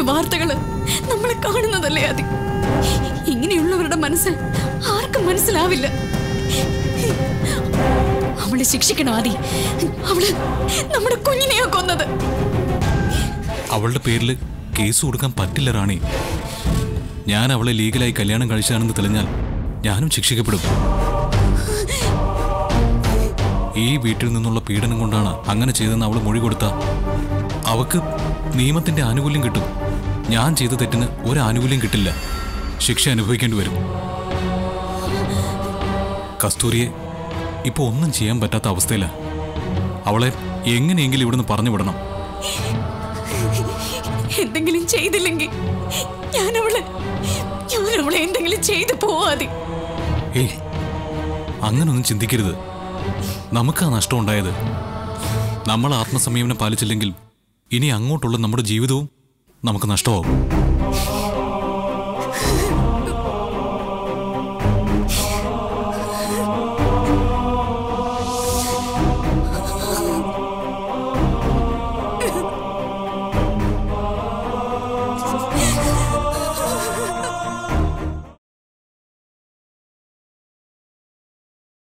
വാർത്തകള് നമ്മൾ കാണുന്നതല്ലേ അതി ഇങ്ങനെയുള്ളവരുടെ മനസ്സ് ആർക്കും മനസ്സിലാവില്ല അവളെ ശിക്ഷിക്കണം ആദി അവള് നമ്മുടെ കുഞ്ഞിനെയാ കൊന്നത് അവളുടെ പേരിൽ കേസ് കൊടുക്കാൻ പറ്റില്ല റാണി ഞാൻ അവളെ ലീഗലായി കല്യാണം കഴിച്ചതാണെന്ന് തെളിഞ്ഞാൽ ഞാനും ശിക്ഷിക്കപ്പെടും ഈ വീട്ടിൽ നിന്നുള്ള പീഡനം കൊണ്ടാണ് അങ്ങനെ ചെയ്തെന്ന് അവൾ മൊഴി കൊടുത്ത അവക്ക് നിയമത്തിന്റെ ആനുകൂല്യം കിട്ടും ഞാൻ ചെയ്ത തെറ്റിന് ഒരു ആനുകൂല്യം കിട്ടില്ല ശിക്ഷ അനുഭവിക്കേണ്ടി വരും കസ്തൂരിയെ ഇപ്പൊ ഒന്നും ചെയ്യാൻ പറ്റാത്ത അവസ്ഥയില അവളെ എങ്ങനെയെങ്കിലും ഇവിടുന്ന് പറഞ്ഞു വിടണം എന്തെങ്കിലും ചെയ്തില്ലെങ്കിൽ ഞാൻ അവളെ ഞാൻ അവളെ എന്തെങ്കിലും ചെയ്തു പോവാതെ ഏയ് അങ്ങനൊന്നും ചിന്തിക്കരുത് നമുക്കാ നഷ്ടം ഉണ്ടായത് നമ്മൾ ആത്മസംയമനം പാലിച്ചില്ലെങ്കിൽ ഇനി അങ്ങോട്ടുള്ള നമ്മുടെ ജീവിതവും നമുക്ക് നഷ്ടമാവും